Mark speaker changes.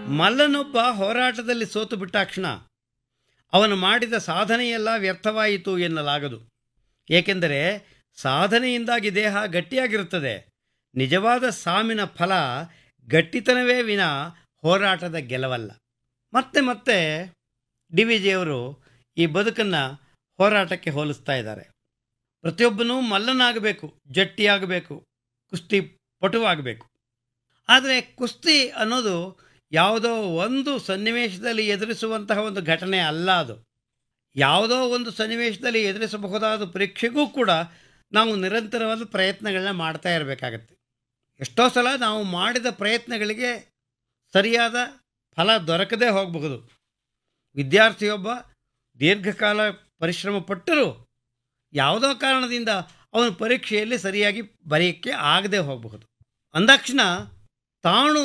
Speaker 1: ಮಲ್ಲನೊಬ್ಬ ಹೋರಾಟದಲ್ಲಿ ಸೋತು ಬಿಟ್ಟಾಕ್ಷಣ ಅವನು ಮಾಡಿದ ಸಾಧನೆಯೆಲ್ಲ ವ್ಯರ್ಥವಾಯಿತು ಎನ್ನಲಾಗದು ಏಕೆಂದರೆ ಸಾಧನೆಯಿಂದಾಗಿ ದೇಹ ಗಟ್ಟಿಯಾಗಿರುತ್ತದೆ ನಿಜವಾದ ಸಾಮಿನ ಫಲ ಗಟ್ಟಿತನವೇ ವಿನ ಹೋರಾಟದ ಗೆಲವಲ್ಲ ಮತ್ತೆ ಮತ್ತೆ ಡಿ ವಿ ಜಿಯವರು ಈ ಬದುಕನ್ನು ಹೋರಾಟಕ್ಕೆ ಹೋಲಿಸ್ತಾ ಇದ್ದಾರೆ ಪ್ರತಿಯೊಬ್ಬನೂ ಮಲ್ಲನಾಗಬೇಕು ಜಟ್ಟಿಯಾಗಬೇಕು ಕುಸ್ತಿ ಪಟುವಾಗಬೇಕು ಆದರೆ ಕುಸ್ತಿ ಅನ್ನೋದು ಯಾವುದೋ ಒಂದು ಸನ್ನಿವೇಶದಲ್ಲಿ ಎದುರಿಸುವಂತಹ ಒಂದು ಘಟನೆ ಅಲ್ಲ ಅದು ಯಾವುದೋ ಒಂದು ಸನ್ನಿವೇಶದಲ್ಲಿ ಎದುರಿಸಬಹುದಾದ ಪರೀಕ್ಷೆಗೂ ಕೂಡ ನಾವು ನಿರಂತರವಾದ ಪ್ರಯತ್ನಗಳನ್ನ ಮಾಡ್ತಾ ಇರಬೇಕಾಗತ್ತೆ ಎಷ್ಟೋ ಸಲ ನಾವು ಮಾಡಿದ ಪ್ರಯತ್ನಗಳಿಗೆ ಸರಿಯಾದ ಫಲ ದೊರಕದೇ ಹೋಗಬಹುದು ವಿದ್ಯಾರ್ಥಿಯೊಬ್ಬ ದೀರ್ಘಕಾಲ ಪರಿಶ್ರಮ ಪಟ್ಟರೂ ಯಾವುದೋ ಕಾರಣದಿಂದ ಅವನು ಪರೀಕ್ಷೆಯಲ್ಲಿ ಸರಿಯಾಗಿ ಬರೆಯೋಕ್ಕೆ ಆಗದೆ ಹೋಗಬಹುದು ಅಂದಾಕ್ಷಣ ತಾನು